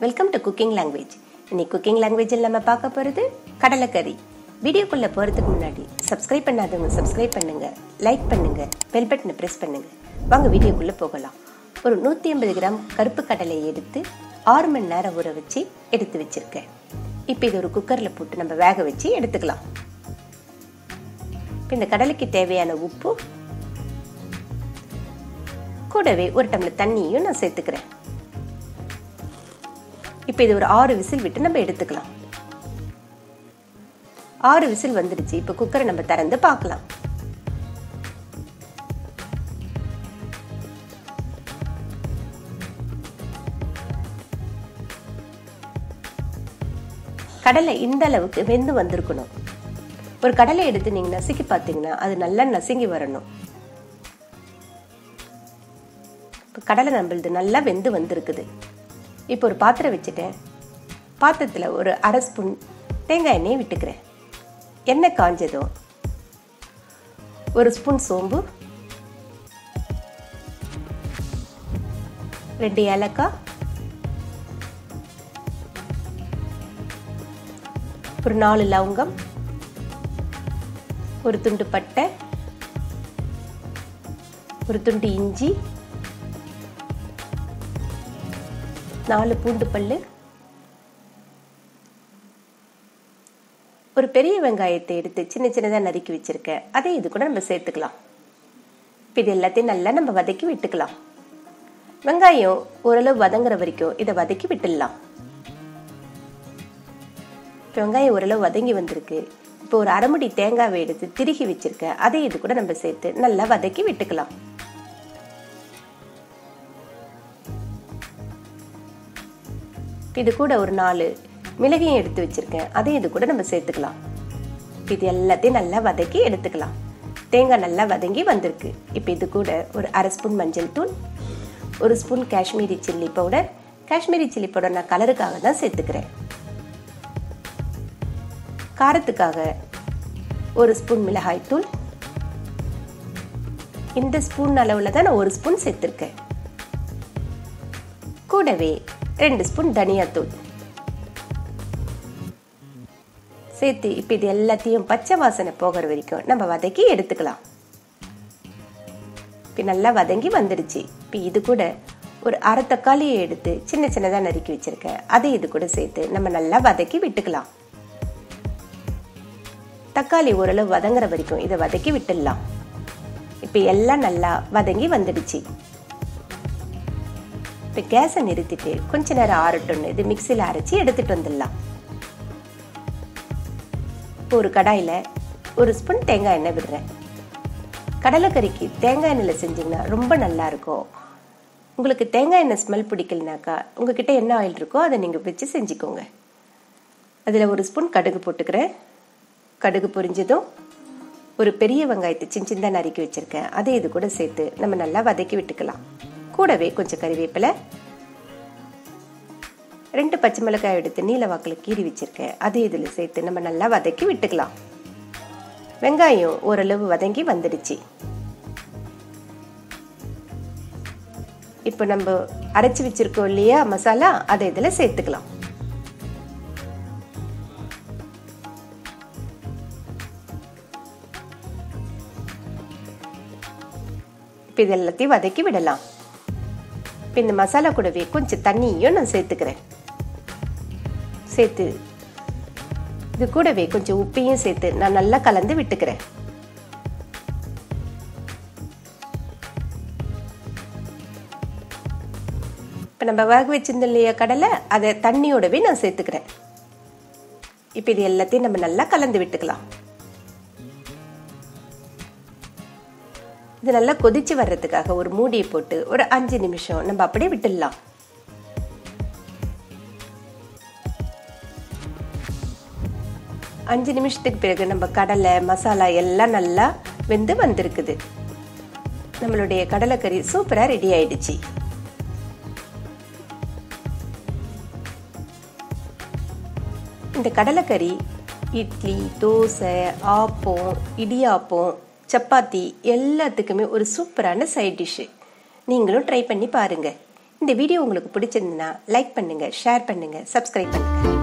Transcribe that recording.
welcome to cooking language இன்னைக்கு cooking லாங்குவேஜில் நம்ம பார்க்க போகிறது கடலைக்கறி வீடியோக்குள்ளே போகிறதுக்கு முன்னாடி சப்ஸ்கிரைப் பண்ணாதவங்க சப்ஸ்கிரைப் பண்ணுங்க லைக் பண்ணுங்க பெல் பட்டனை ப்ரெஸ் பண்ணுங்க வாங்க வீடியோக்குள்ளே போகலாம் ஒரு நூற்றி ஐம்பது கிராம் கருப்பு கடலையை எடுத்து ஆறு மணி நேரம் ஊற வச்சு எடுத்து வச்சிருக்கேன் இப்போ இது ஒரு குக்கரில் போட்டு நம்ம வேக வச்சு எடுத்துக்கலாம் இப்போ இந்த கடலைக்கு தேவையான உப்பு கூடவே ஒரு டம்ளர் தண்ணியும் நான் சேர்த்துக்கிறேன் இப்போ இது ஒரு ஆறு விசில் விட்டு நம்ம எடுத்துக்கலாம் ஆறு விசில் வந்துடுச்சு இப்போ குக்கரை நம்ம திறந்து பார்க்கலாம் கடலை இந்த அளவுக்கு வெந்து வந்திருக்கணும் ஒரு கடலை எடுத்து நீங்க நசுக்கி பார்த்தீங்கன்னா அது நல்லா நசுங்கி வரணும் இப்போ கடலை நம்மளது நல்லா வெந்து வந்திருக்குது இப்போ ஒரு பாத்திரம் வச்சுட்டேன் பாத்திரத்தில் ஒரு அரை ஸ்பூன் தேங்காய் எண்ணெயை விட்டுக்கிறேன் எண்ணெய் காஞ்சதும் ஒரு ஸ்பூன் சோம்பு ரெண்டு ஏலக்காய் ஒரு நாலு லவங்கம் ஒரு துண்டு பட்டை ஒரு துண்டு இஞ்சி நாலு பூண்டு பல்லு ஒரு பெரிய வெங்காயத்தை எடுத்து சின்ன சின்னதாக நறுக்கி வச்சிருக்கேன் அதை இது கூட நம்ம சேர்த்துக்கலாம் இப்போ இது எல்லாத்தையும் நல்லா நம்ம வதக்கி விட்டுக்கலாம் வெங்காயம் ஓரளவு வதங்குற வரைக்கும் இதை வதக்கி விட்டுடலாம் இப்போ வெங்காயம் ஓரளவு வதங்கி வந்திருக்கு இப்போ ஒரு அரைமுடி தேங்காவை எடுத்து திருகி வச்சிருக்கேன் அதை இது கூட நம்ம சேர்த்து நல்லா வதக்கி விட்டுக்கலாம் இது கூட ஒரு நாலு மிளகையும் எடுத்து வச்சிருக்கேன் அதையும் இது கூட நம்ம சேர்த்துக்கலாம் இது எல்லாத்தையும் நல்லா வதக்கி எடுத்துக்கலாம் தேங்காய் நல்லா வதங்கி வந்திருக்கு இப்போ இது கூட ஒரு அரை ஸ்பூன் மஞ்சள் தூள் ஒரு spoon Kashmiri chilli powder Kashmiri chilli powder நான் கலருக்காக தான் சேர்த்துக்கிறேன் காரத்துக்காக ஒரு ஸ்பூன் மிளகாய் தூள் இந்த ஸ்பூன் அளவில் தான் நான் ஒரு ஸ்பூன் சேர்த்துருக்கேன் கூடவே ரெண்டு ஸ்பூன் தனியாத்தூள் சேர்த்து இப்போ இது எல்லாத்தையும் பச்சை வாசனை போகிற வரைக்கும் நம்ம வதக்கி எடுத்துக்கலாம் இப்போ நல்லா வதங்கி வந்துடுச்சு இப்போ இது கூட ஒரு அரை தக்காளியை எடுத்து சின்ன சின்னதாக நறுக்கி வச்சிருக்கேன் அதை இது கூட சேர்த்து நம்ம நல்லா வதக்கி விட்டுக்கலாம் தக்காளி ஓரளவு வதங்குற வரைக்கும் இதை வதக்கி விட்டுடலாம் இப்போ எல்லாம் நல்லா வதங்கி வந்துடுச்சு இப்போ கேஸை நிறுத்திட்டு கொஞ்ச நேரம் ஆறட்டும்னு இது மிக்சியில் அரைச்சி எடுத்துட்டு வந்துடலாம் இப்போ ஒரு கடாயில் ஒரு ஸ்பூன் தேங்காய் எண்ணெய் விடுறேன் கடலைக்கறிக்கு தேங்காய் எண்ணெயில் செஞ்சிங்கன்னா ரொம்ப நல்லா இருக்கும் உங்களுக்கு தேங்காய் எண்ணெய் ஸ்மெல் பிடிக்கலனாக்கா உங்ககிட்ட என்ன ஆயில் இருக்கோ அதை நீங்கள் வச்சு செஞ்சுக்கோங்க அதில் ஒரு ஸ்பூன் கடுகு போட்டுக்கிறேன் கடுகு பொரிஞ்சதும் ஒரு பெரிய வெங்காயத்தை சின்ன சின்ன நறுக்கி வச்சுருக்கேன் அதை இது கூட சேர்த்து நம்ம நல்லா வதக்கி விட்டுக்கலாம் கூடவே கொஞ்சம் கறிவேப்பிலை ரெண்டு பச்சை மிளகாய் எடுத்து நீல வாக்கில் கீறி வச்சுருக்கேன் அதை இதில் சேர்த்து நம்ம நல்லா வதக்கி விட்டுக்கலாம் வெங்காயம் ஓரளவு வதங்கி வந்துடுச்சு இப்போ நம்ம அரைச்சி வச்சிருக்கோம் இல்லையா மசாலா அதை இதில் சேர்த்துக்கலாம் இப்போ இது எல்லாத்தையும் வதக்கி விடலாம் இப்போ இந்த மசாலா கூடவே கொஞ்சம் தண்ணியும் நான் சேர்த்துக்கிறேன் சேர்த்து இது கூடவே கொஞ்சம் உப்பையும் சேர்த்து நான் நல்லா கலந்து விட்டுக்கிறேன் இப்போ நம்ம வேக வச்சிருந்தோம் இல்லையா கடலை அதை தண்ணியோடவே நான் சேர்த்துக்கிறேன் இப்போ இது எல்லாத்தையும் நம்ம நல்லா கலந்து விட்டுக்கலாம் இது நல்லா கொதிச்சு வர்றதுக்காக ஒரு மூடியை போட்டு ஒரு அஞ்சு நிமிஷம் நம்ம அப்படியே விட்டுடலாம் அஞ்சு நிமிஷத்துக்கு பிறகு நம்ம கடலை மசாலா எல்லாம் நல்லா வெந்து வந்திருக்குது நம்மளுடைய கடலைக்கறி சூப்பராக ரெடி ஆயிடுச்சு இந்த கடலைக்கறி இட்லி தோசை ஆப்பம் இடியாப்பம் சப்பாத்தி எல்லாத்துக்குமே ஒரு சூப்பரான சைட் டிஷ்ஷு நீங்களும் ட்ரை பண்ணி பாருங்கள் இந்த வீடியோ உங்களுக்கு பிடிச்சிருந்துன்னா லைக் பண்ணுங்க ஷேர் பண்ணுங்க சப்ஸ்கிரைப் பண்ணுங்க